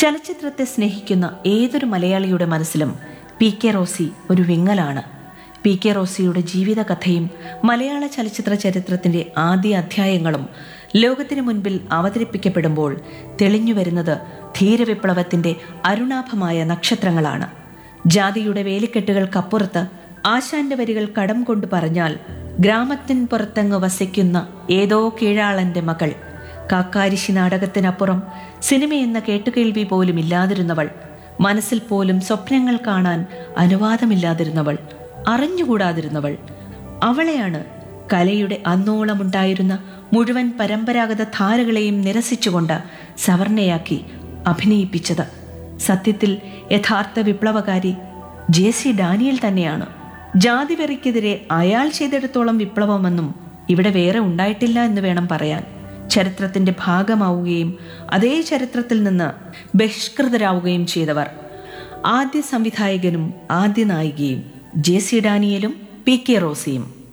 ചലച്ചിത്രത്തെ സ്നേഹിക്കുന്ന ഏതൊരു മലയാളിയുടെ മനസ്സിലും പി കെ റോസി ഒരു വിങ്ങലാണ് പി കെ റോസിയുടെ ജീവിതകഥയും മലയാള ചലച്ചിത്ര ചരിത്രത്തിന്റെ ആദ്യ അധ്യായങ്ങളും ലോകത്തിനു മുൻപിൽ അവതരിപ്പിക്കപ്പെടുമ്പോൾ തെളിഞ്ഞുവരുന്നത് ധീരവിപ്ലവത്തിന്റെ അരുണാഭമായ നക്ഷത്രങ്ങളാണ് ജാതിയുടെ വേലിക്കെട്ടുകൾക്കപ്പുറത്ത് ആശാന്റെ വരികൾ കടം കൊണ്ട് പറഞ്ഞാൽ ഗ്രാമത്തിൻ പുറത്തങ്ങ് വസിക്കുന്ന ഏതോ കീഴാളന്റെ മകൾ കാക്കാരിശി നാടകത്തിനപ്പുറം സിനിമയെന്ന കേട്ടുകേൾവി പോലും ഇല്ലാതിരുന്നവൾ മനസ്സിൽ പോലും സ്വപ്നങ്ങൾ കാണാൻ അനുവാദമില്ലാതിരുന്നവൾ അറിഞ്ഞുകൂടാതിരുന്നവൾ അവളെയാണ് കലയുടെ അന്നോളമുണ്ടായിരുന്ന മുഴുവൻ പരമ്പരാഗത ധാരകളെയും നിരസിച്ചുകൊണ്ട് സവർണയാക്കി അഭിനയിപ്പിച്ചത് സത്യത്തിൽ യഥാർത്ഥ വിപ്ലവകാരി ജെ സി ഡാനിയൽ തന്നെയാണ് ജാതിവെറിക്കെതിരെ അയാൾ ചെയ്തെടുത്തോളം വിപ്ലവമൊന്നും ഇവിടെ വേറെ ഉണ്ടായിട്ടില്ല എന്ന് വേണം പറയാൻ ചരിത്രത്തിന്റെ ഭാഗമാവുകയും അതേ ചരിത്രത്തിൽ നിന്ന് ബഹിഷ്കൃതരാവുകയും ചെയ്തവർ ആദ്യ സംവിധായകനും ആദ്യ നായികയും ജെ സി ഡാനിയലും പി കെ റോസിയും